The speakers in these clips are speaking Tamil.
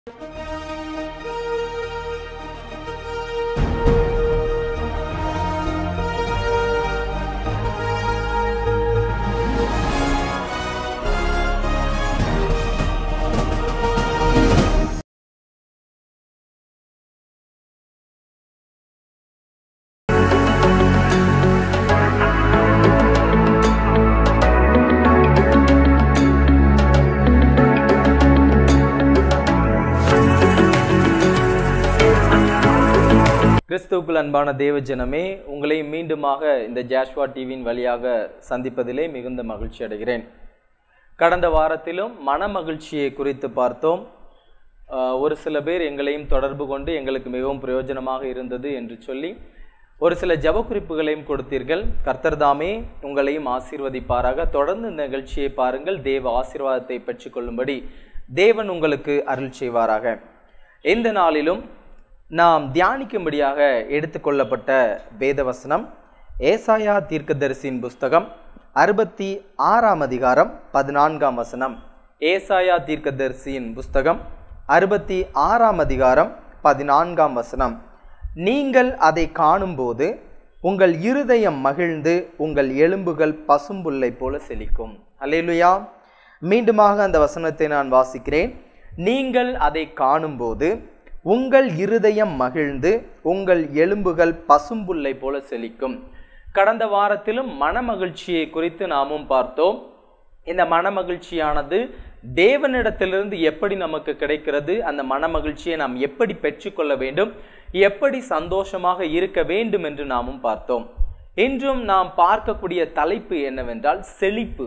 கிறிஸ்துவுக்குள் அன்பான தேவ ஜனமே உங்களை மீண்டுமாக இந்த ஜாஷ்வா டிவியின் வழியாக சந்திப்பதிலே மிகுந்த மகிழ்ச்சி அடைகிறேன் கடந்த வாரத்திலும் மன மகிழ்ச்சியை குறித்து பார்த்தோம் ஆஹ் ஒரு சில பேர் எங்களையும் தொடர்பு கொண்டு எங்களுக்கு மிகவும் பிரயோஜனமாக இருந்தது என்று சொல்லி ஒரு சில ஜெப குறிப்புகளையும் கொடுத்தீர்கள் கர்த்தர் தாமே உங்களையும் ஆசீர்வதிப்பாராக தொடர்ந்து இந்த நிகழ்ச்சியை பாருங்கள் தேவ ஆசீர்வாதத்தை பெற்றுக்கொள்ளும்படி தேவன் உங்களுக்கு அருள் செய்வாராக இந்த நாளிலும் நாம் தியானிக்கும்படியாக எடுத்துக்கொள்ளப்பட்ட வேதவசனம் ஏசாயா தீர்க்கதரிசியின் புஸ்தகம் அறுபத்தி ஆறாம் அதிகாரம் பதினான்காம் வசனம் ஏசாயா தீர்க்கதரிசியின் புஸ்தகம் அறுபத்தி ஆறாம் அதிகாரம் பதினான்காம் வசனம் நீங்கள் அதை காணும்போது உங்கள் இருதயம் மகிழ்ந்து உங்கள் எலும்புகள் பசும்புல்லை போல செழிக்கும் அல்லேலுயா மீண்டுமாக அந்த வசனத்தை நான் வாசிக்கிறேன் நீங்கள் அதை காணும்போது உங்கள் இருதயம் மகிழ்ந்து உங்கள் எலும்புகள் பசும்புல்லை போல செழிக்கும் கடந்த வாரத்திலும் மனமகிழ்ச்சியை குறித்து நாமும் பார்த்தோம் இந்த மனமகிழ்ச்சியானது தேவனிடத்திலிருந்து எப்படி நமக்கு கிடைக்கிறது அந்த மனமகிழ்ச்சியை நாம் எப்படி பெற்றுக்கொள்ள வேண்டும் எப்படி சந்தோஷமாக இருக்க வேண்டும் என்று நாமும் பார்த்தோம் இன்றும் நாம் பார்க்கக்கூடிய தலைப்பு என்னவென்றால் செழிப்பு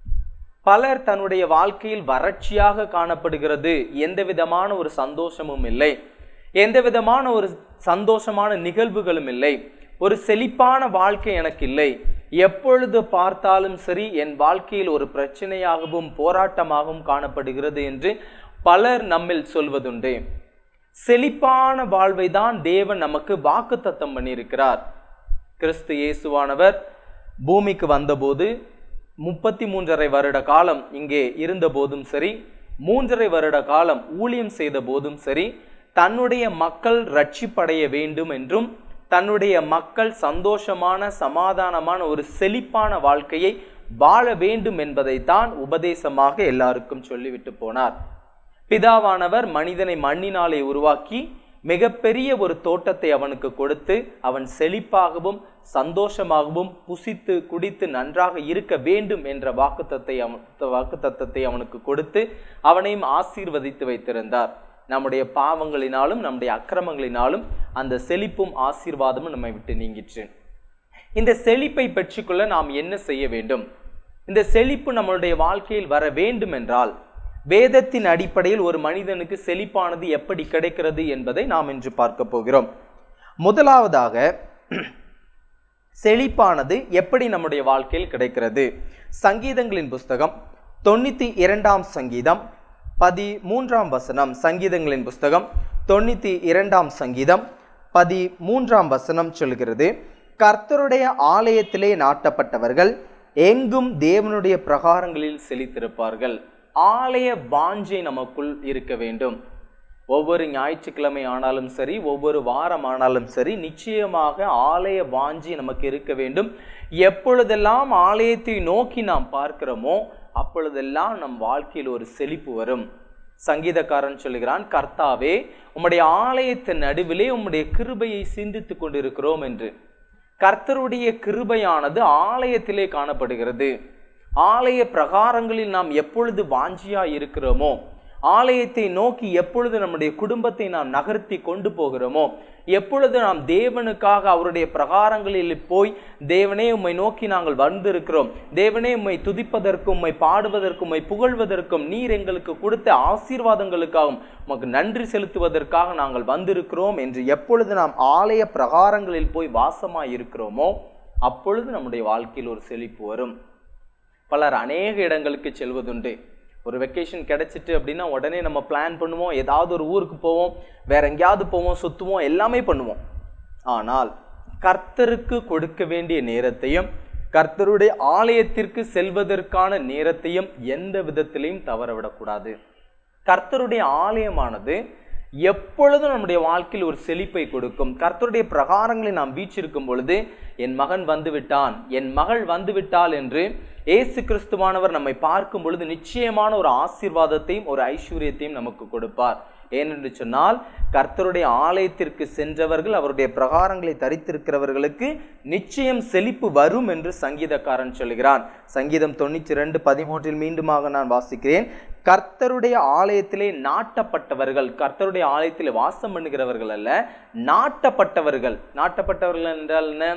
பலர் தன்னுடைய வாழ்க்கையில் வறட்சியாக காணப்படுகிறது எந்த விதமான ஒரு சந்தோஷமும் இல்லை எந்த விதமான ஒரு சந்தோஷமான நிகழ்வுகளும் இல்லை ஒரு செழிப்பான வாழ்க்கை எனக்கு இல்லை எப்பொழுது பார்த்தாலும் சரி என் வாழ்க்கையில் ஒரு பிரச்சனையாகவும் போராட்டமாகவும் காணப்படுகிறது என்று பலர் நம்மில் சொல்வதுண்டு செழிப்பான வாழ்வை தான் தேவன் நமக்கு வாக்குத்தத்தம் பண்ணியிருக்கிறார் கிறிஸ்து இயேசுவானவர் பூமிக்கு வந்தபோது முப்பத்தி மூன்றரை வருட காலம் இங்கே இருந்த போதும் சரி மூன்றரை வருட காலம் ஊழியம் செய்த போதும் சரி தன்னுடைய மக்கள் ரட்சிப்படைய வேண்டும் என்றும் தன்னுடைய மக்கள் சந்தோஷமான சமாதானமான ஒரு செழிப்பான வாழ்க்கையை வாழ வேண்டும் என்பதைத்தான் உபதேசமாக எல்லாருக்கும் சொல்லிவிட்டு போனார் பிதாவானவர் மனிதனை மண்ணினாலே உருவாக்கி மிகப்பெரிய ஒரு தோட்டத்தை அவனுக்கு கொடுத்து அவன் செழிப்பாகவும் சந்தோஷமாகவும் புசித்து குடித்து நன்றாக இருக்க வேண்டும் என்ற வாக்குத்தத்தை அவன் வாக்குத்தத்தத்தை அவனுக்கு கொடுத்து அவனையும் ஆசீர்வதித்து வைத்திருந்தார் நம்முடைய பாவங்களினாலும் நம்முடைய அக்கிரமங்களினாலும் அந்த செழிப்பும் ஆசீர்வாதமும் நம்மை விட்டு நீங்கிற்று இந்த செழிப்பை பெற்றுக்கொள்ள நாம் என்ன செய்ய வேண்டும் இந்த செழிப்பு நம்மளுடைய வாழ்க்கையில் வர வேண்டும் என்றால் வேதத்தின் அடிப்படையில் ஒரு மனிதனுக்கு செழிப்பானது எப்படி கிடைக்கிறது என்பதை நாம் இன்று பார்க்க போகிறோம் முதலாவதாக செழிப்பானது எப்படி நம்முடைய வாழ்க்கையில் கிடைக்கிறது சங்கீதங்களின் புஸ்தகம் தொண்ணூத்தி இரண்டாம் சங்கீதம் பதி மூன்றாம் வசனம் சங்கீதங்களின் புஸ்தகம் தொண்ணூத்தி இரண்டாம் சங்கீதம் பதி மூன்றாம் வசனம் சொல்கிறது கர்த்தருடைய ஆலயத்திலே நாட்டப்பட்டவர்கள் எங்கும் தேவனுடைய பிரகாரங்களில் செழித்திருப்பார்கள் ஆலய வாஞ்சை நமக்குள் இருக்க வேண்டும் ஒவ்வொரு ஞாயிற்றுக்கிழமை ஆனாலும் சரி ஒவ்வொரு வாரம் ஆனாலும் சரி நிச்சயமாக ஆலய வாஞ்சி நமக்கு இருக்க வேண்டும் எப்பொழுதெல்லாம் ஆலயத்தை நோக்கி நாம் பார்க்கிறோமோ அப்பொழுதெல்லாம் நம் வாழ்க்கையில் ஒரு செழிப்பு வரும் சங்கீதக்காரன் சொல்லுகிறான் கர்த்தாவே உம்முடைய ஆலயத்தின் நடுவிலே உம்முடைய கிருபையை சிந்தித்து கொண்டிருக்கிறோம் என்று கர்த்தருடைய கிருபையானது ஆலயத்திலே காணப்படுகிறது ஆலய பிரகாரங்களில் நாம் எப்பொழுது வாஞ்சியா இருக்கிறோமோ ஆலயத்தை நோக்கி எப்பொழுது நம்முடைய குடும்பத்தை நாம் நகர்த்தி கொண்டு போகிறோமோ எப்பொழுது நாம் தேவனுக்காக அவருடைய பிரகாரங்களில் போய் தேவனே உம்மை நோக்கி நாங்கள் வந்திருக்கிறோம் தேவனே உம்மை துதிப்பதற்கும் உம்மை பாடுவதற்கும் உம்மை புகழ்வதற்கும் நீர் எங்களுக்கு கொடுத்த ஆசீர்வாதங்களுக்காகவும் உமக்கு நன்றி செலுத்துவதற்காக நாங்கள் வந்திருக்கிறோம் என்று எப்பொழுது நாம் ஆலய பிரகாரங்களில் போய் வாசமாய் இருக்கிறோமோ அப்பொழுது நம்முடைய வாழ்க்கையில் ஒரு செழிப்பு வரும் பலர் அநேக இடங்களுக்கு செல்வதுண்டு ஒரு வெக்கேஷன் கிடைச்சிட்டு அப்படின்னா உடனே நம்ம பிளான் பண்ணுவோம் ஏதாவது ஒரு ஊருக்கு போவோம் வேற எங்கேயாவது போவோம் சுற்றுவோம் எல்லாமே பண்ணுவோம் ஆனால் கர்த்தருக்கு கொடுக்க வேண்டிய நேரத்தையும் கர்த்தருடைய ஆலயத்திற்கு செல்வதற்கான நேரத்தையும் எந்த விதத்திலையும் தவற விடக்கூடாது கர்த்தருடைய ஆலயமானது எப்பொழுதும் நம்முடைய வாழ்க்கையில் ஒரு செழிப்பை கொடுக்கும் கர்த்தருடைய பிரகாரங்களை நாம் வீச்சிருக்கும் பொழுது என் மகன் வந்து விட்டான் என் மகள் வந்து விட்டாள் என்று ஏசு கிறிஸ்துவானவர் நம்மை பார்க்கும் பொழுது நிச்சயமான ஒரு ஆசீர்வாதத்தையும் ஒரு ஐஸ்வர்யத்தையும் நமக்கு கொடுப்பார் ஏனென்று சொன்னால் கர்த்தருடைய ஆலயத்திற்கு சென்றவர்கள் அவருடைய பிரகாரங்களை தரித்திருக்கிறவர்களுக்கு நிச்சயம் செழிப்பு வரும் என்று சங்கீதக்காரன் சொல்கிறான் சங்கீதம் தொண்ணூற்றி ரெண்டு பதிமூன்றில் மீண்டுமாக நான் வாசிக்கிறேன் கர்த்தருடைய ஆலயத்திலே நாட்டப்பட்டவர்கள் கர்த்தருடைய ஆலயத்திலே வாசம் பண்ணுகிறவர்கள் அல்ல நாட்டப்பட்டவர்கள் நாட்டப்பட்டவர்கள் என்றால் என்ன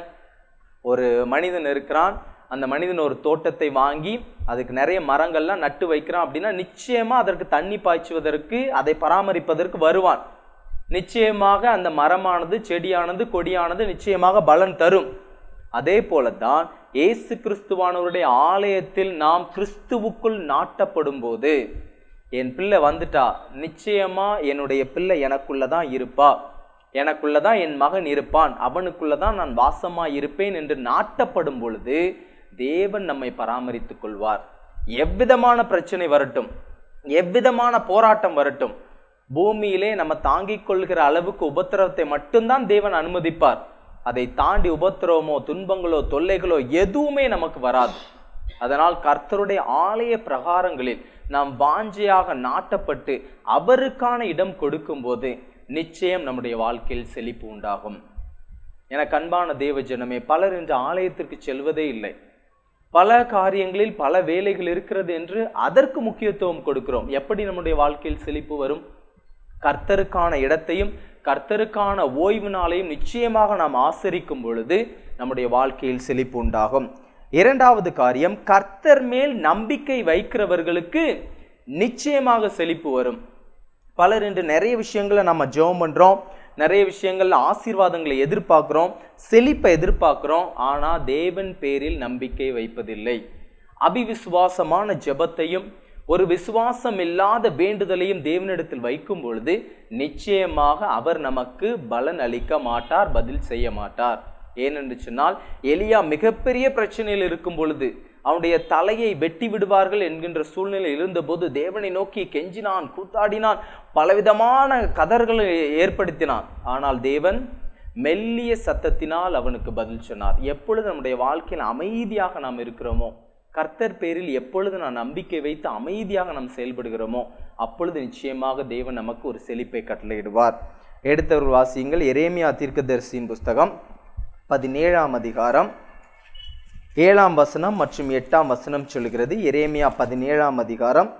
ஒரு மனிதன் இருக்கிறான் அந்த மனிதன் ஒரு தோட்டத்தை வாங்கி அதுக்கு நிறைய மரங்கள்லாம் நட்டு வைக்கிறான் அப்படின்னா நிச்சயமா அதற்கு தண்ணி பாய்ச்சுவதற்கு அதை பராமரிப்பதற்கு வருவான் நிச்சயமாக அந்த மரமானது செடியானது கொடியானது நிச்சயமாக பலன் தரும் அதே போலதான் இயேசு கிறிஸ்துவானவருடைய ஆலயத்தில் நாம் கிறிஸ்துவுக்குள் நாட்டப்படும் போது என் பிள்ளை வந்துட்டா நிச்சயமா என்னுடைய பிள்ளை எனக்குள்ளதான் இருப்பா எனக்குள்ளதான் என் மகன் இருப்பான் அவனுக்குள்ளதான் நான் வாசமா இருப்பேன் என்று நாட்டப்படும் பொழுது தேவன் நம்மை பராமரித்துக் கொள்வார் எவ்விதமான பிரச்சனை வரட்டும் எவ்விதமான போராட்டம் வரட்டும் பூமியிலே நம்ம தாங்கிக் கொள்கிற அளவுக்கு உபத்திரவத்தை மட்டும்தான் தேவன் அனுமதிப்பார் அதை தாண்டி உபத்திரவமோ துன்பங்களோ தொல்லைகளோ எதுவுமே நமக்கு வராது அதனால் கர்த்தருடைய ஆலய பிரகாரங்களில் நாம் வாஞ்சையாக நாட்டப்பட்டு அவருக்கான இடம் கொடுக்கும்போது நிச்சயம் நம்முடைய வாழ்க்கையில் செழிப்பு உண்டாகும் எனக்கு அன்பான தேவ ஜனமே பலர் இன்று ஆலயத்திற்கு செல்வதே இல்லை பல காரியங்களில் பல வேலைகள் இருக்கிறது என்று அதற்கு முக்கியத்துவம் கொடுக்கிறோம் எப்படி நம்முடைய வாழ்க்கையில் செழிப்பு வரும் கர்த்தருக்கான இடத்தையும் கர்த்தருக்கான ஓய்வு நாளையும் நிச்சயமாக நாம் ஆசரிக்கும் பொழுது நம்முடைய வாழ்க்கையில் செழிப்பு உண்டாகும் இரண்டாவது காரியம் கர்த்தர் மேல் நம்பிக்கை வைக்கிறவர்களுக்கு நிச்சயமாக செழிப்பு வரும் பலர் இன்று நிறைய விஷயங்களை நம்ம ஜெபம் பண்றோம் நிறைய விஷயங்கள்ல ஆசீர்வாதங்களை எதிர்பார்க்கிறோம் செழிப்பை எதிர்பார்க்கிறோம் ஆனா தேவன் பேரில் நம்பிக்கை வைப்பதில்லை அபிவிசுவாசமான ஜெபத்தையும் ஒரு விசுவாசம் இல்லாத வேண்டுதலையும் தேவனிடத்தில் வைக்கும் பொழுது நிச்சயமாக அவர் நமக்கு பலன் அளிக்க மாட்டார் பதில் செய்ய மாட்டார் ஏனென்று சொன்னால் எலியா மிகப்பெரிய பிரச்சனையில் இருக்கும் பொழுது அவனுடைய தலையை வெட்டி விடுவார்கள் என்கின்ற சூழ்நிலை இருந்தபோது தேவனை நோக்கி கெஞ்சினான் கூத்தாடினான் பலவிதமான கதர்களை ஏற்படுத்தினான் ஆனால் தேவன் மெல்லிய சத்தத்தினால் அவனுக்கு பதில் சொன்னார் எப்பொழுது நம்முடைய வாழ்க்கையில் அமைதியாக நாம் இருக்கிறோமோ கர்த்தர் பேரில் எப்பொழுது நான் நம்பிக்கை வைத்து அமைதியாக நாம் செயல்படுகிறோமோ அப்பொழுது நிச்சயமாக தேவன் நமக்கு ஒரு செழிப்பை கட்டளையிடுவார் எடுத்தவர் வாசியுங்கள் எரேமியா தீர்க்கதரிசியின் புஸ்தகம் பதினேழாம் அதிகாரம் ஏழாம் வசனம் மற்றும் எட்டாம் வசனம் சொல்கிறது எரேமியா பதினேழாம் அதிகாரம்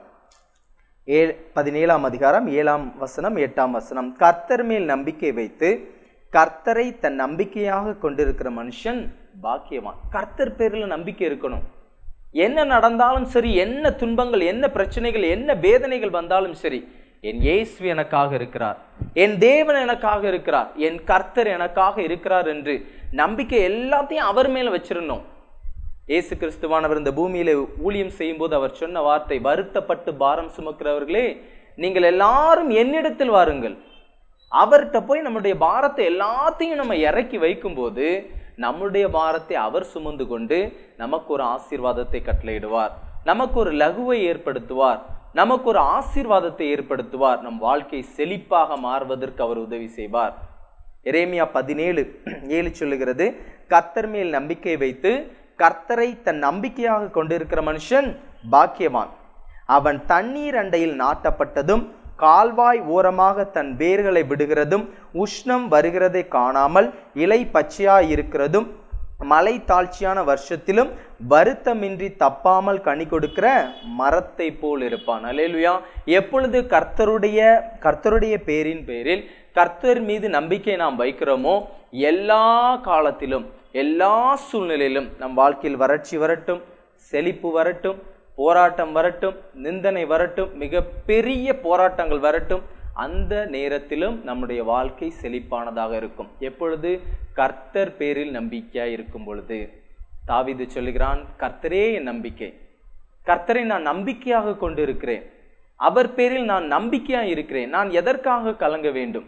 ஏ பதினேழாம் அதிகாரம் ஏழாம் வசனம் எட்டாம் வசனம் கர்த்தர் மேல் நம்பிக்கை வைத்து கர்த்தரை தன் நம்பிக்கையாக கொண்டிருக்கிற மனுஷன் பாக்கியவான் கர்த்தர் பேரில் நம்பிக்கை இருக்கணும் என்ன நடந்தாலும் சரி என்ன துன்பங்கள் என்ன பிரச்சனைகள் என்ன வேதனைகள் வந்தாலும் சரி என் இயேசு எனக்காக இருக்கிறார் என் தேவன் எனக்காக இருக்கிறார் என் கர்த்தர் எனக்காக இருக்கிறார் என்று நம்பிக்கை எல்லாத்தையும் அவர் மேல வச்சிருந்தோம் இயேசு கிறிஸ்துவானவர் இந்த பூமியில ஊழியம் செய்யும்போது அவர் சொன்ன வார்த்தை வருத்தப்பட்டு பாரம் சுமக்கிறவர்களே நீங்கள் எல்லாரும் என்னிடத்தில் வாருங்கள் அவர்கிட்ட போய் நம்முடைய பாரத்தை எல்லாத்தையும் நம்ம இறக்கி வைக்கும்போது நம்முடைய பாரத்தை அவர் சுமந்து கொண்டு நமக்கு ஒரு ஆசீர்வாதத்தை கட்டளையிடுவார் நமக்கு ஒரு லகுவை ஏற்படுத்துவார் நமக்கு ஒரு ஆசீர்வாதத்தை ஏற்படுத்துவார் நம் வாழ்க்கை செழிப்பாக மாறுவதற்கு அவர் உதவி செய்வார் எரேமியா பதினேழு ஏழு சொல்லுகிறது கர்த்தர் மேல் நம்பிக்கை வைத்து கர்த்தரை தன் நம்பிக்கையாக கொண்டிருக்கிற மனுஷன் பாக்கியவான் அவன் தண்ணீர் அண்டையில் நாட்டப்பட்டதும் கால்வாய் ஓரமாக தன் வேர்களை விடுகிறதும் உஷ்ணம் வருகிறதை காணாமல் இலை பச்சையாயிருக்கிறதும் மலை தாழ்ச்சியான வருஷத்திலும் வருத்தமின்றி தப்பாமல் கனி கொடுக்கிற மரத்தை போல் இருப்பான் அலேலுயா எப்பொழுது கர்த்தருடைய கர்த்தருடைய பேரின் பேரில் கர்த்தர் மீது நம்பிக்கை நாம் வைக்கிறோமோ எல்லா காலத்திலும் எல்லா சூழ்நிலையிலும் நம் வாழ்க்கையில் வறட்சி வரட்டும் செழிப்பு வரட்டும் போராட்டம் வரட்டும் நிந்தனை வரட்டும் மிக பெரிய போராட்டங்கள் வரட்டும் அந்த நேரத்திலும் நம்முடைய வாழ்க்கை செழிப்பானதாக இருக்கும் எப்பொழுது கர்த்தர் பேரில் நம்பிக்கையாய் இருக்கும் பொழுது தாவீது சொல்லுகிறான் கர்த்தரே என் நம்பிக்கை கர்த்தரை நான் நம்பிக்கையாக கொண்டு இருக்கிறேன் அவர் பேரில் நான் நம்பிக்கையா இருக்கிறேன் நான் எதற்காக கலங்க வேண்டும்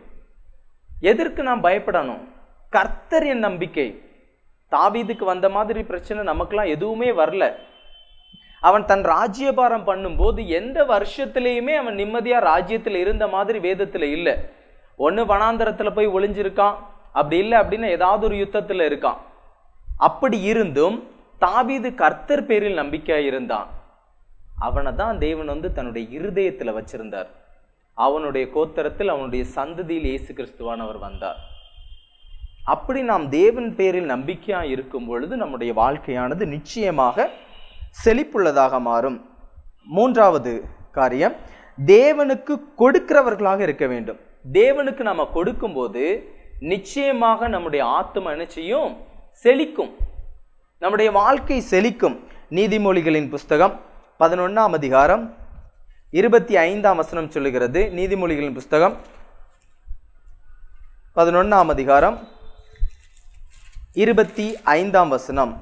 எதற்கு நான் பயப்படணும் கர்த்தர் என் நம்பிக்கை தாவீதுக்கு வந்த மாதிரி பிரச்சனை நமக்கெல்லாம் எதுவுமே வரல அவன் தன் ராஜ்யபாரம் பண்ணும்போது எந்த வருஷத்திலேயுமே அவன் நிம்மதியா ராஜ்யத்துல இருந்த மாதிரி வேதத்துல இல்லை ஒண்ணு வனாந்தரத்துல போய் ஒளிஞ்சிருக்கான் அப்படி இல்லை அப்படின்னா ஏதாவது ஒரு யுத்தத்துல இருக்கான் அப்படி இருந்தும் தாவீது கர்த்தர் பேரில் நம்பிக்கையா இருந்தான் அவனை தான் தேவன் வந்து தன்னுடைய இருதயத்துல வச்சிருந்தார் அவனுடைய கோத்தரத்தில் அவனுடைய சந்ததியில் இயேசு கிறிஸ்துவானவர் வந்தார் அப்படி நாம் தேவன் பேரில் நம்பிக்கையா இருக்கும் பொழுது நம்முடைய வாழ்க்கையானது நிச்சயமாக செழிப்புள்ளதாக மாறும் மூன்றாவது காரியம் தேவனுக்கு கொடுக்கிறவர்களாக இருக்க வேண்டும் தேவனுக்கு நாம கொடுக்கும்போது நிச்சயமாக நம்முடைய ஆத்ம என்ன செய்யும் செழிக்கும் நம்முடைய வாழ்க்கை செழிக்கும் நீதிமொழிகளின் புஸ்தகம் பதினொன்னாம் அதிகாரம் இருபத்தி ஐந்தாம் வசனம் சொல்லுகிறது நீதிமொழிகளின் புஸ்தகம் பதினொன்னாம் அதிகாரம் இருபத்தி ஐந்தாம் வசனம்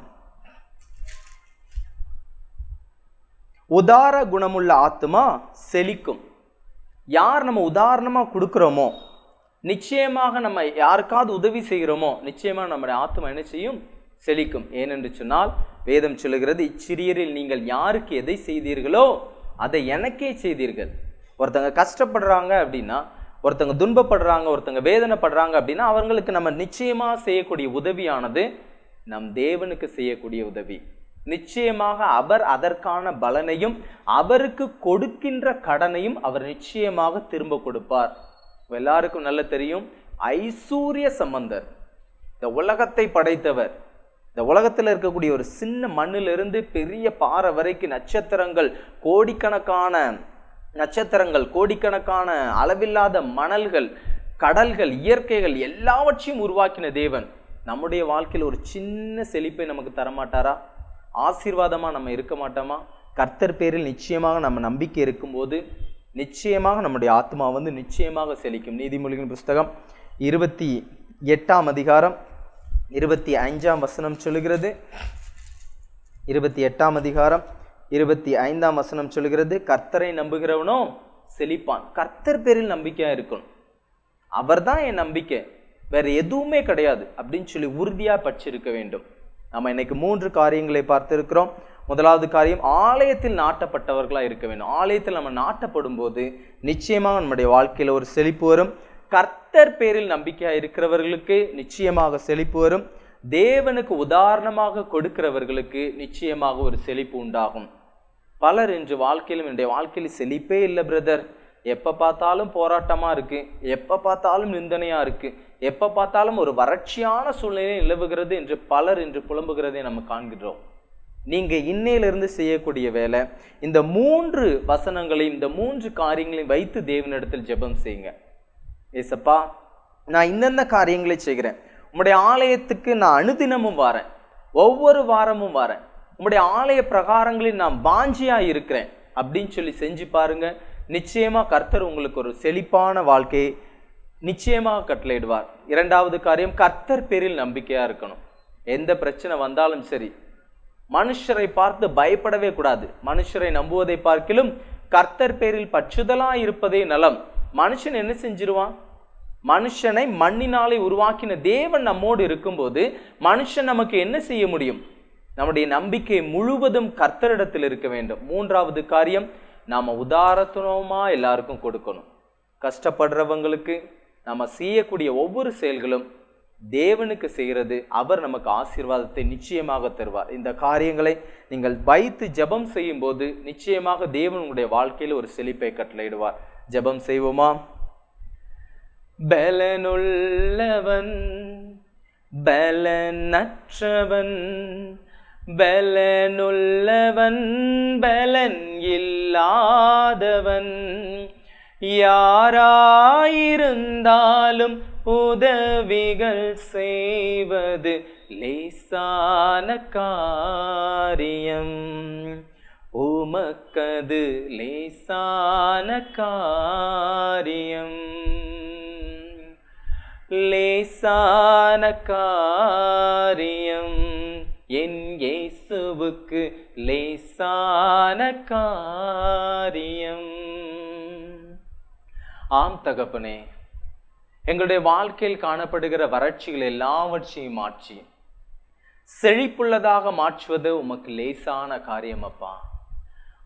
உதார குணமுள்ள ஆத்மா செழிக்கும் யார் நம்ம உதாரணமா கொடுக்கிறோமோ நிச்சயமாக நம்ம யாருக்காவது உதவி செய்கிறோமோ நிச்சயமா நம்முடைய ஆத்மா என்ன செய்யும் செழிக்கும் ஏனென்று சொன்னால் வேதம் சொல்லுகிறது இச்சிறியரில் நீங்கள் யாருக்கு எதை செய்தீர்களோ அதை எனக்கே செய்தீர்கள் ஒருத்தங்க கஷ்டப்படுறாங்க அப்படின்னா ஒருத்தங்க துன்பப்படுறாங்க ஒருத்தங்க வேதனைப்படுறாங்க அப்படின்னா அவங்களுக்கு நம்ம நிச்சயமா செய்யக்கூடிய உதவியானது நம் தேவனுக்கு செய்யக்கூடிய உதவி நிச்சயமாக அவர் அதற்கான பலனையும் அவருக்கு கொடுக்கின்ற கடனையும் அவர் நிச்சயமாக திரும்ப கொடுப்பார் எல்லாருக்கும் நல்ல தெரியும் ஐசூரிய சம்பந்தர் இந்த உலகத்தை படைத்தவர் இந்த உலகத்தில் இருக்கக்கூடிய ஒரு சின்ன மண்ணிலிருந்து பெரிய பாறை வரைக்கும் நட்சத்திரங்கள் கோடிக்கணக்கான நட்சத்திரங்கள் கோடிக்கணக்கான அளவில்லாத மணல்கள் கடல்கள் இயற்கைகள் எல்லாவற்றையும் உருவாக்கின தேவன் நம்முடைய வாழ்க்கையில் ஒரு சின்ன செழிப்பை நமக்கு தரமாட்டாரா ஆசீர்வாதமா நம்ம இருக்க மாட்டோமா கர்த்தர் பேரில் நிச்சயமாக நம்ம நம்பிக்கை இருக்கும்போது நிச்சயமாக நம்முடைய ஆத்மா வந்து நிச்சயமாக செழிக்கும் நீதிமொழிகளின் புஸ்தகம் இருபத்தி எட்டாம் அதிகாரம் இருபத்தி ஐந்தாம் வசனம் சொல்லுகிறது இருபத்தி எட்டாம் அதிகாரம் இருபத்தி ஐந்தாம் வசனம் சொல்லுகிறது கர்த்தரை நம்புகிறவனோ செழிப்பான் கர்த்தர் பேரில் நம்பிக்கையா இருக்கணும் அவர்தான் என் நம்பிக்கை வேற எதுவுமே கிடையாது அப்படின்னு சொல்லி உறுதியா பற்றிருக்க வேண்டும் நம்ம இன்னைக்கு மூன்று காரியங்களை பார்த்திருக்கிறோம் முதலாவது காரியம் ஆலயத்தில் நாட்டப்பட்டவர்களா இருக்க வேண்டும் ஆலயத்தில் நம்ம நாட்டப்படும் போது நிச்சயமாக நம்முடைய வாழ்க்கையில ஒரு செழிப்பு வரும் கர்த்தர் பேரில் நம்பிக்கையா இருக்கிறவர்களுக்கு நிச்சயமாக செழிப்பு வரும் தேவனுக்கு உதாரணமாக கொடுக்கிறவர்களுக்கு நிச்சயமாக ஒரு செழிப்பு உண்டாகும் பலர் இன்று வாழ்க்கையிலும் என்னுடைய வாழ்க்கையில் செழிப்பே இல்லை பிரதர் எப்ப பார்த்தாலும் போராட்டமா இருக்கு எப்ப பார்த்தாலும் நிந்தனையா இருக்கு எப்ப பார்த்தாலும் ஒரு வறட்சியான சூழ்நிலை நிலவுகிறது என்று பலர் இன்று புலம்புகிறதை நம்ம காண்கிறோம் நீங்க இன்னையிலிருந்து செய்யக்கூடிய வேலை இந்த மூன்று வசனங்களையும் இந்த மூன்று காரியங்களையும் வைத்து தேவனிடத்தில் ஜெபம் செய்யுங்க ஏசப்பா நான் இந்தந்த காரியங்களை செய்கிறேன் உம்முடைய ஆலயத்துக்கு நான் அனுதினமும் வரேன் ஒவ்வொரு வாரமும் வரேன் உம்முடைய ஆலய பிரகாரங்களில் நான் வாஞ்சியா இருக்கிறேன் அப்படின்னு சொல்லி செஞ்சு பாருங்க நிச்சயமா கர்த்தர் உங்களுக்கு ஒரு செழிப்பான வாழ்க்கையை நிச்சயமாக கட்டளையிடுவார் இரண்டாவது காரியம் கர்த்தர் பேரில் நம்பிக்கையா இருக்கணும் எந்த பிரச்சனை வந்தாலும் சரி மனுஷரை பார்த்து பயப்படவே கூடாது மனுஷரை நம்புவதை பார்க்கிலும் கர்த்தர் பேரில் பற்றுதலா இருப்பதே நலம் மனுஷன் என்ன செஞ்சிருவான் மனுஷனை மண்ணினாலே உருவாக்கின தேவன் நம்மோடு இருக்கும்போது மனுஷன் நமக்கு என்ன செய்ய முடியும் நம்முடைய நம்பிக்கை முழுவதும் கர்த்தரிடத்தில் இருக்க வேண்டும் மூன்றாவது காரியம் நாம உதாரத்துவமா எல்லாருக்கும் கொடுக்கணும் கஷ்டப்படுறவங்களுக்கு நம்ம செய்யக்கூடிய ஒவ்வொரு செயல்களும் தேவனுக்கு செய்கிறது அவர் நமக்கு ஆசீர்வாதத்தை நிச்சயமாக தருவார் இந்த காரியங்களை நீங்கள் வைத்து ஜெபம் செய்யும் போது நிச்சயமாக தேவன் உங்களுடைய வாழ்க்கையில் ஒரு செழிப்பை கட்டளையிடுவார் ஜெபம் செய்வோமா பலனுள்ளவன் பலனற்றவன் பலனுள்ளவன் பலன் இல்லாதவன் யாராயிருந்தாலும் உதவிகள் செய்வது லேசான காரியம் உமக்கது லேசான காரியம் லேசான காரியம் என் இயேசுவுக்கு லேசான காரியம் ஆம் தகப்பனே எங்களுடைய வாழ்க்கையில் காணப்படுகிற வறட்சிகள் எல்லாவற்றையும் மாற்றி செழிப்புள்ளதாக மாற்றுவது உமக்கு லேசான காரியம் அப்பா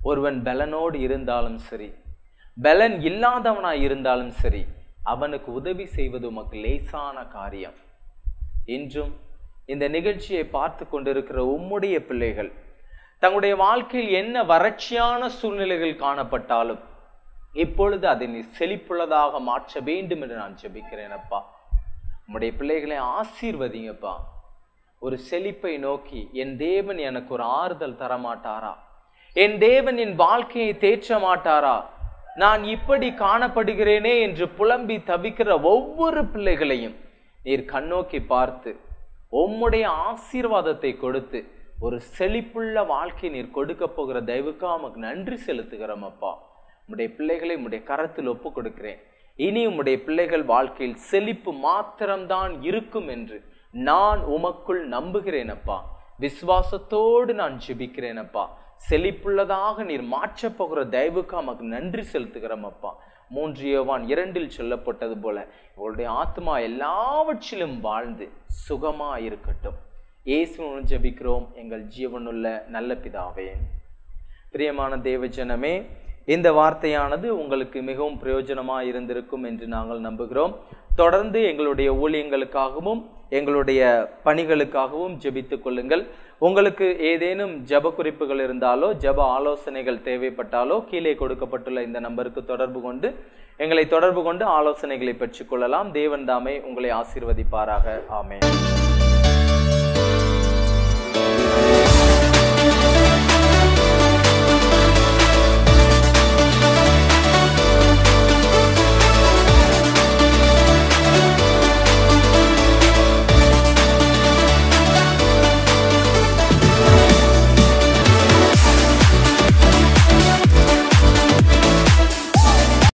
ஒருவன் பலனோடு இருந்தாலும் சரி பலன் இல்லாதவனாய் இருந்தாலும் சரி அவனுக்கு உதவி செய்வது உமக்கு லேசான காரியம் இன்றும் இந்த நிகழ்ச்சியை பார்த்து கொண்டிருக்கிற உம்முடைய பிள்ளைகள் தங்களுடைய வாழ்க்கையில் என்ன வறட்சியான சூழ்நிலைகள் காணப்பட்டாலும் இப்பொழுது அதை நீ செழிப்புள்ளதாக மாற்ற வேண்டும் என்று நான் ஜெபிக்கிறேன் அப்பா உம்முடைய பிள்ளைகளை ஆசீர்வதிங்கப்பா ஒரு செழிப்பை நோக்கி என் தேவன் எனக்கு ஒரு ஆறுதல் தரமாட்டாரா என் தேவன் என் வாழ்க்கையை தேற்ற மாட்டாரா நான் இப்படி காணப்படுகிறேனே என்று புலம்பி தவிக்கிற ஒவ்வொரு பிள்ளைகளையும் நீர் கண்ணோக்கி பார்த்து உம்முடைய ஆசீர்வாதத்தை கொடுத்து ஒரு செழிப்புள்ள வாழ்க்கை நீர் கொடுக்க போகிற தயவுக்கு உமக்கு நன்றி செலுத்துகிறோம் அப்பா உம்முடைய பிள்ளைகளை உம்முடைய கரத்தில் ஒப்பு கொடுக்கிறேன் இனி உம்முடைய பிள்ளைகள் வாழ்க்கையில் செழிப்பு மாத்திரம்தான் இருக்கும் என்று நான் உமக்குள் நம்புகிறேன் அப்பா விசுவாசத்தோடு நான் ஜெபிக்கிறேன் அப்பா செழிப்புள்ளதாக நீர் மாற்றப் போகிற தயவுக்கு உமக்கு நன்றி செலுத்துகிறோம் அப்பா மூன்று யோவான் இரண்டில் சொல்லப்பட்டது போல உங்களுடைய ஆத்மா எல்லாவற்றிலும் வாழ்ந்து சுகமா இருக்கட்டும் இயேசுவின் ஜெபிக்கிறோம் எங்கள் ஜீவனுள்ள நல்ல பிதாவே பிரியமான தேவஜனமே இந்த வார்த்தையானது உங்களுக்கு மிகவும் பிரயோஜனமாக இருந்திருக்கும் என்று நாங்கள் நம்புகிறோம் தொடர்ந்து எங்களுடைய ஊழியங்களுக்காகவும் எங்களுடைய பணிகளுக்காகவும் ஜெபித்துக் கொள்ளுங்கள் உங்களுக்கு ஏதேனும் ஜப குறிப்புகள் இருந்தாலோ ஜப ஆலோசனைகள் தேவைப்பட்டாலோ கீழே கொடுக்கப்பட்டுள்ள இந்த நம்பருக்கு தொடர்பு கொண்டு எங்களை தொடர்பு கொண்டு ஆலோசனைகளை பெற்றுக்கொள்ளலாம் தேவன் தாமே உங்களை ஆசீர்வதிப்பாராக ஆமென்